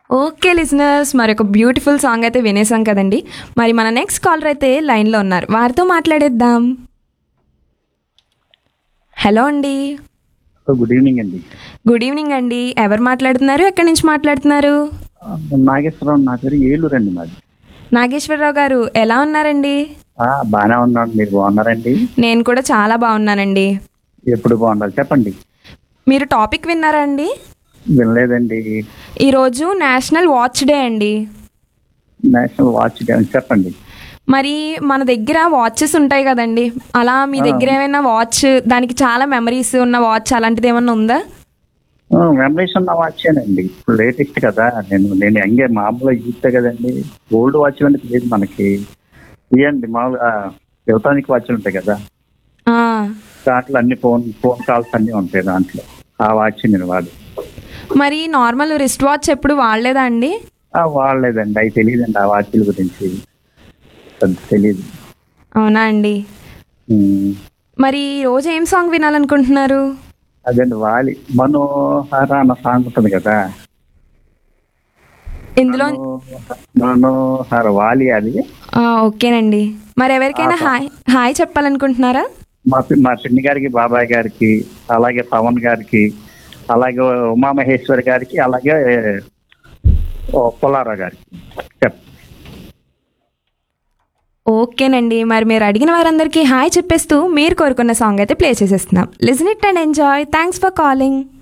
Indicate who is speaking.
Speaker 1: Okay listeners మరి ఒక beautiful song అయితే వినేసాం కదండి మరి మన నెక్స్ట్ కాలర్ అయితే లైన్లో ఉన్నారు వారితో మాట్లాడేద్దాం హలో అండి
Speaker 2: గుడ్ ఈవినింగ్ అండి
Speaker 1: గుడ్ ఈవినింగ్ అండి ఎవరు మాట్లాడుతున్నారు ఎక్కడి నుంచి మాట్లాడుతున్నారు
Speaker 2: నాగేశ్వరరావు నా పేరు ఏలూరు అండి మాది
Speaker 1: నాగేశ్వరరావు గారు ఎలా ఉన్నారండి
Speaker 2: ఆ, బాగానే ఉన్నాను మీరు బాగున్నారండి
Speaker 1: నేను కూడా చాలా బాగున్నానండి
Speaker 2: ఎప్పుడు బాగున్నారు చెప్పండి
Speaker 1: మీరు టాపిక్ విన్నారా అండి
Speaker 2: వినలేదండి
Speaker 1: ఈరోజు నేషనల్ వాచ్ డే అండి
Speaker 2: నేషనల్ వాచ్ డే అని చెప్పండి
Speaker 1: మరి మన దగ్గర వాచెస్ ఉంటాయి కదండి అలా మీ దగ్గర ఏమైనా వాచ్ దానికి చాలా మెమరీస్ ఉన్న వాచ్ అలాంటిది ఏమన్నా ఉందా
Speaker 2: మెమరీస్ ఉన్న వాచేనండి ఇప్పుడు లేటెస్ట్ కదా నేను నేను ఎంగే మామూలుగా యూతే కదండి ఓల్డ్ వాచ్ అనేది లేదు మనకి ఇవ్వండి మామూలుగా యువతానికి వాచ్లు ఉంటాయి కదా
Speaker 1: ఆ,
Speaker 2: దాంట్లో అన్ని ఫోన్ ఫోన్ కాల్స్ అన్ని ఉంటాయి దాంట్లో ఆ వాచ్ నేను వాడి
Speaker 1: మరి నార్మల్ రిస్ట్ వాచ్ ఎప్పుడు వాడలేదా అండి
Speaker 2: ఆ, వాడలేదండి అవి తెలియదండి ఆ వాచ్ల గురించి పెద్ద తెలియదు
Speaker 1: అవునా అండి
Speaker 2: ఉమ్.
Speaker 1: మరి ఈ రోజు ఏం సాంగ్ వినాలనుకుంటున్నారు
Speaker 2: అదండి వాలి మనోహర అన్న సాంగ్ ఉంటుంది కదా
Speaker 1: ఇందులో
Speaker 2: మనోహర వాలి అది
Speaker 1: ఆ, ఓకేనండి మరి ఎవరికైనా హాయ్ హాయ్ చెప్పాలనుకుంటున్నారా
Speaker 2: మా పి- మా పిన్ని గారికి బాబాయ్ గారికి అలాగే పవన్ గారికి అలాగే ఉమామహేశ్వరి గారికి అలాగే ఓ, పుల్లారావు గారికి చెప్
Speaker 1: ఓకేనండి మరి మీరు అడిగిన వారందరికీ హాయ్ చెప్పేస్తూ మీరు కోరుకున్న సాంగ్ అయితే ప్లే చేసేస్తున్నాం listen it and enjoy thanks for calling